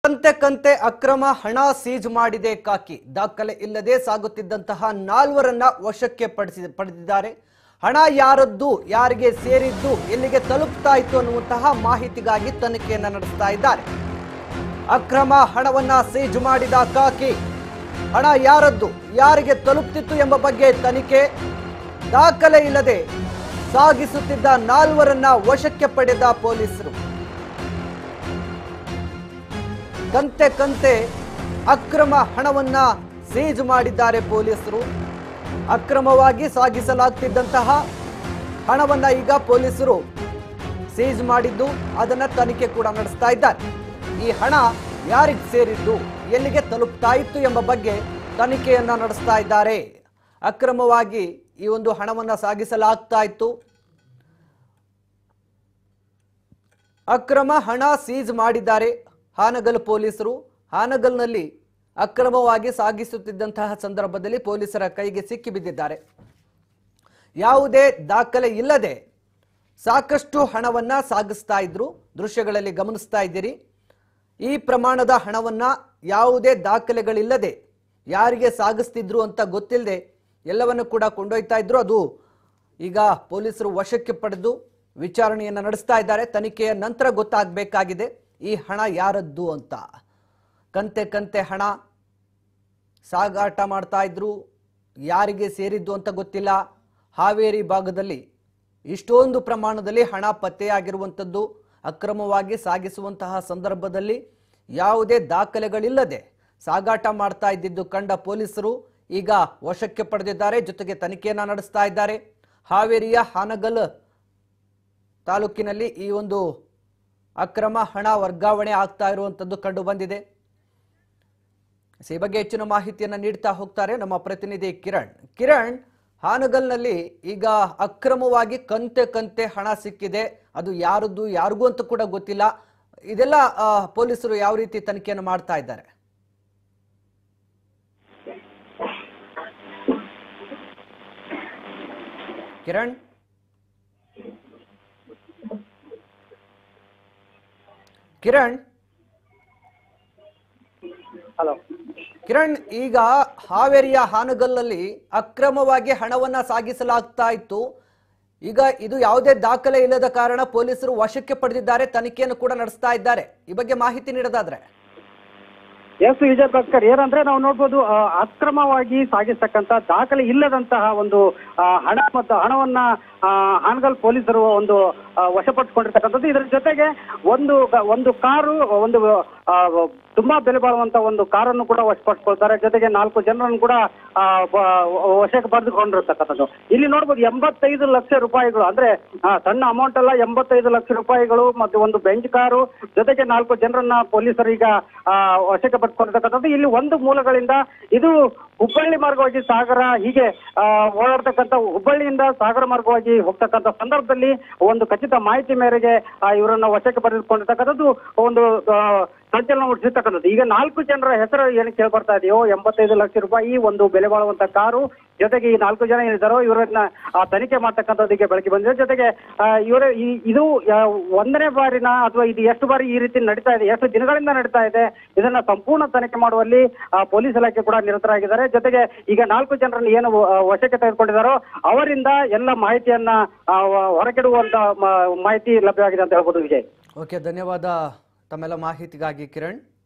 ಕಂತೆ ಕಂತೆ ಅಕ್ರಮ ಹಣ ಸೀಜ್ ಮಾಡಿದೆ ಕಾಕಿ ದಾಖಲೆ ಇಲ್ಲದೆ ಸಾಗುತ್ತಿದ್ದಂತಹ ನಾಲ್ವರನ್ನ ವಶಕ್ಕೆ ಪಡಿಸಿ ಪಡೆದಿದ್ದಾರೆ ಹಣ ಯಾರದ್ದು ಯಾರಿಗೆ ಸೇರಿದ್ದು ಎಲ್ಲಿಗೆ ತಲುಪ್ತಾ ಇತ್ತು ಅನ್ನುವಂತಹ ಮಾಹಿತಿಗಾಗಿ ತನಿಖೆಯನ್ನ ನಡೆಸ್ತಾ ಇದ್ದಾರೆ ಅಕ್ರಮ ಹಣವನ್ನ ಸೀಜ್ ಮಾಡಿದ ಕಾಕಿ ಹಣ ಯಾರದ್ದು ಯಾರಿಗೆ ತಲುಪ್ತಿತ್ತು ಎಂಬ ಬಗ್ಗೆ ತನಿಖೆ ದಾಖಲೆ ಇಲ್ಲದೆ ಸಾಗಿಸುತ್ತಿದ್ದ ನಾಲ್ವರನ್ನ ವಶಕ್ಕೆ ಪಡೆದ ಪೊಲೀಸರು ಕಂತೆ ಕಂತೆ ಅಕ್ರಮ ಹಣವನ್ನ ಸೀಜ್ ಮಾಡಿದ್ದಾರೆ ಪೊಲೀಸರು ಅಕ್ರಮವಾಗಿ ಸಾಗಿಸಲಾಗ್ತಿದ್ದಂತಹ ಹಣವನ್ನ ಈಗ ಪೊಲೀಸರು ಸೀಜ್ ಮಾಡಿದ್ದು ಅದನ್ನ ತನಿಖೆ ಕೂಡ ನಡೆಸ್ತಾ ಇದ್ದಾರೆ ಈ ಹಣ ಯಾರಿಗೆ ಸೇರಿದ್ದು ಎಲ್ಲಿಗೆ ತಲುಪ್ತಾ ಇತ್ತು ಎಂಬ ಬಗ್ಗೆ ತನಿಖೆಯನ್ನ ನಡೆಸ್ತಾ ಇದ್ದಾರೆ ಅಕ್ರಮವಾಗಿ ಈ ಒಂದು ಹಣವನ್ನ ಸಾಗಿಸಲಾಗ್ತಾ ಇತ್ತು ಅಕ್ರಮ ಹಣ ಸೀಜ್ ಮಾಡಿದ್ದಾರೆ ಹಾನಗಲ್ ಪೊಲೀಸರು ಹಾನಗಲ್ನಲ್ಲಿ ಅಕ್ರಮವಾಗಿ ಸಾಗಿಸುತ್ತಿದ್ದಂತಹ ಸಂದರ್ಭದಲ್ಲಿ ಪೊಲೀಸರ ಕೈಗೆ ಸಿಕ್ಕಿ ಬಿದ್ದಿದ್ದಾರೆ ಯಾವುದೇ ದಾಖಲೆ ಇಲ್ಲದೆ ಸಾಕಷ್ಟು ಹಣವನ್ನ ಸಾಗಿಸ್ತಾ ಇದ್ರು ದೃಶ್ಯಗಳಲ್ಲಿ ಗಮನಿಸ್ತಾ ಇದ್ದೀರಿ ಈ ಪ್ರಮಾಣದ ಹಣವನ್ನ ಯಾವುದೇ ದಾಖಲೆಗಳಿಲ್ಲದೆ ಯಾರಿಗೆ ಸಾಗಿಸ್ತಿದ್ರು ಅಂತ ಗೊತ್ತಿಲ್ಲದೆ ಎಲ್ಲವನ್ನು ಕೂಡ ಕೊಂಡೊಯ್ತಾ ಇದ್ರು ಅದು ಈಗ ಪೊಲೀಸರು ವಶಕ್ಕೆ ಪಡೆದು ವಿಚಾರಣೆಯನ್ನು ನಡೆಸ್ತಾ ಇದ್ದಾರೆ ತನಿಖೆಯ ನಂತರ ಗೊತ್ತಾಗಬೇಕಾಗಿದೆ ಈ ಹಣ ಯಾರದ್ದು ಅಂತ ಕಂತೆ ಕಂತೆ ಹಣ ಸಾಗಾಟ ಮಾಡ್ತಾ ಇದ್ರು ಯಾರಿಗೆ ಸೇರಿದ್ದು ಅಂತ ಗೊತ್ತಿಲ್ಲ ಹಾವೇರಿ ಭಾಗದಲ್ಲಿ ಇಷ್ಟೊಂದು ಪ್ರಮಾಣದಲ್ಲಿ ಹಣ ಪತ್ತೆಯಾಗಿರುವಂಥದ್ದು ಅಕ್ರಮವಾಗಿ ಸಾಗಿಸುವಂತಹ ಸಂದರ್ಭದಲ್ಲಿ ಯಾವುದೇ ದಾಖಲೆಗಳಿಲ್ಲದೆ ಸಾಗಾಟ ಮಾಡ್ತಾ ಇದ್ದಿದ್ದು ಕಂಡ ಪೊಲೀಸರು ಈಗ ವಶಕ್ಕೆ ಪಡೆದಿದ್ದಾರೆ ಜೊತೆಗೆ ತನಿಖೆಯನ್ನ ನಡೆಸ್ತಾ ಇದ್ದಾರೆ ಹಾವೇರಿಯ ಹಾನಗಲ್ ತಾಲೂಕಿನಲ್ಲಿ ಈ ಒಂದು ಅಕ್ರಮ ಹಣ ವರ್ಗಾವಣೆ ಆಗ್ತಾ ಇರುವಂಥದ್ದು ಕಂಡು ಬಂದಿದೆ ಈ ಬಗ್ಗೆ ಹೆಚ್ಚಿನ ಮಾಹಿತಿಯನ್ನ ನೀಡ್ತಾ ಹೋಗ್ತಾರೆ ನಮ್ಮ ಪ್ರತಿನಿಧಿ ಕಿರಣ್ ಕಿರಣ್ ಹಾನಗಲ್ನಲ್ಲಿ ಈಗ ಅಕ್ರಮವಾಗಿ ಕಂತೆ ಕಂತೆ ಹಣ ಸಿಕ್ಕಿದೆ ಅದು ಯಾರದ್ದು ಯಾರಿಗೂ ಅಂತ ಕೂಡ ಗೊತ್ತಿಲ್ಲ ಇದೆಲ್ಲ ಆ, ಪೊಲೀಸರು ಯಾವ ರೀತಿ ತನಿಖೆಯನ್ನು ಮಾಡ್ತಾ ಇದ್ದಾರೆ ಕಿರಣ್ ಕಿರಣ್ ಹಲೋ ಕಿರಣ್ ಈಗ ಹಾವೇರಿಯ ಹಾನಗಲ್ನಲ್ಲಿ ಅಕ್ರಮವಾಗಿ ಹಣವನ್ನ ಸಾಗಿಸಲಾಗ್ತಾ ಇತ್ತು ಈಗ ಇದು ಯಾವುದೇ ದಾಖಲೆ ಇಲ್ಲದ ಕಾರಣ ಪೊಲೀಸರು ವಶಕ್ಕೆ ಪಡೆದಿದ್ದಾರೆ ತನಿಖೆಯನ್ನು ಕೂಡ ನಡೆಸ್ತಾ ಇದ್ದಾರೆ ಈ ಬಗ್ಗೆ ಮಾಹಿತಿ ನೀಡೋದಾದ್ರೆ ಎಸ್ ವಿಜಯ್ ಭಾಸ್ಕರ್ ಏನಂದ್ರೆ ನಾವು ನೋಡ್ಬೋದು ಆ, ಅಕ್ರಮವಾಗಿ ಸಾಗಿಸ್ತಕ್ಕಂತ ದಾಖಲೆ ಇಲ್ಲದಂತಹ ಒಂದು ಆ, ಹಣ ಮತ್ತು ಹಣವನ್ನ ಆ, ಹಾನಗಲ್ ಪೊಲೀಸರು ಒಂದು ಆ, ವಶಪಡಿಸಿಕೊಂಡಿರ್ತಕ್ಕಂಥದ್ದು ಇದರ ಜೊತೆಗೆ ಒಂದು ಒಂದು ಕಾರು ಒಂದು ಆ, ತುಂಬಾ ಬೆಲೆ ಬಾಳುವಂತ ಒಂದು ಕಾರನ್ನು ಕೂಡ ವಶಪಡಿಸ್ಕೊಳ್ತಾರೆ ಜೊತೆಗೆ ನಾಲ್ಕು ಜನರನ್ನು ಕೂಡ ಆ, ಬ- ವಶಕ್ಕೆ ಪಡೆದುಕೊಂಡಿರ್ತಕ್ಕಂಥದ್ದು ಇಲ್ಲಿ ನೋಡ್ಬೋದು ಎಂಬತ್ತೈದು ಲಕ್ಷ ರೂಪಾಯಿಗಳು ಅಂದ್ರೆ ಆ, ಸಣ್ಣ ಅಮೌಂಟ್ ಅಲ್ಲ ಎಂಬತ್ತೈದು ಲಕ್ಷ ರೂಪಾಯಿಗಳು ಮತ್ತು ಒಂದು ಬೆಂಚ್ ಕಾರು ಜೊತೆಗೆ ನಾಲ್ಕು ಜನರನ್ನ ಪೊಲೀಸರು ಈಗ ಆ, ವಶಕ್ಕೆ ಪಡೆದುಕೊಂಡಿರ್ತಕ್ಕಂಥದ್ದು ಇಲ್ಲಿ ಒಂದು ಮೂಲಗಳಿಂದ ಇದು ಹುಬ್ಬಳ್ಳಿ ಮಾರ್ಗವಾಗಿ ಸಾಗರ ಹೀಗೆ ಆ, ಓಡಾಡ್ತಕ್ಕಂಥ ಹುಬ್ಬಳ್ಳಿಯಿಂದ ಸಾಗರ ಮಾರ್ಗವಾಗಿ ಹೋಗ್ತಕ್ಕಂಥ ಸಂದರ್ಭದಲ್ಲಿ ಒಂದು ಖಚಿತ ಮಾಹಿತಿ ಮೇರೆಗೆ ಆ, ಇವರನ್ನ ವಶಕ್ಕೆ ಪಡೆದುಕೊಂಡಿರ್ತಕ್ಕಂಥದ್ದು ಒಂದು ಆ, ಸಂಚಲನ ಮೂಡಿಸಿರ್ತಕ್ಕಂಥದ್ದು ಈಗ ನಾಲ್ಕು ಜನರ ಹೆಸರು ಏನು ಕೇಳಿ ಬರ್ತಾ ಇದೆಯೋ ಎಂಬತ್ತೈದು ಲಕ್ಷ ರೂಪಾಯಿ ಒಂದು ಬೆಲೆ ಬಾಳುವಂತ ಕಾರು ಜೊತೆಗೆ ಈ ನಾಲ್ಕು ಜನ ಏನಿದ್ದಾರೋ ಇವರನ್ನ ಆ, ತನಿಖೆ ಮಾಡ್ತಕ್ಕಂಥದ್ದಕ್ಕೆ ಬೆಳಕಿಗೆ ಬಂದಿದೆ ಜೊತೆಗೆ ಆ, ಇವರ ಈ ಇದು ಆ, ಒಂದನೇ ಬಾರಿನ ಅಥವಾ ಇದು ಎಷ್ಟು ಬಾರಿ ಈ ರೀತಿ ನಡೀತಾ ಇದೆ ಎಷ್ಟು ದಿನಗಳಿಂದ ನಡೀತಾ ಇದೆ ಇದನ್ನ ಸಂಪೂರ್ಣ ತನಿಖೆ ಮಾಡುವಲ್ಲಿ ಆ, ಪೊಲೀಸ್ ಇಲಾಖೆ ಕೂಡ ನಿರತರಾಗಿದ್ದಾರೆ ಜೊತೆಗೆ ಈಗ ನಾಲ್ಕು ಜನರನ್ನು ಏನು ಆ, ವಶಕ್ಕೆ ತೆಗೆದುಕೊಂಡಿದ್ದಾರೋ ಅವರಿಂದ ಎಲ್ಲ ಮಾಹಿತಿಯನ್ನ ಆ, ವ- ಹೊರಗಿಡುವಂತ ಮ- ಮಾಹಿತಿ ಲಭ್ಯವಾಗಿದೆ ಅಂತ ಹೇಳ್ಬೋದು ವಿಜಯ್ ಓಕೆ ಧನ್ಯವಾದ ತಮ್ಮೆಲ್ಲ ಮಾಹಿತಿಗಾಗಿ ಕಿರಣ್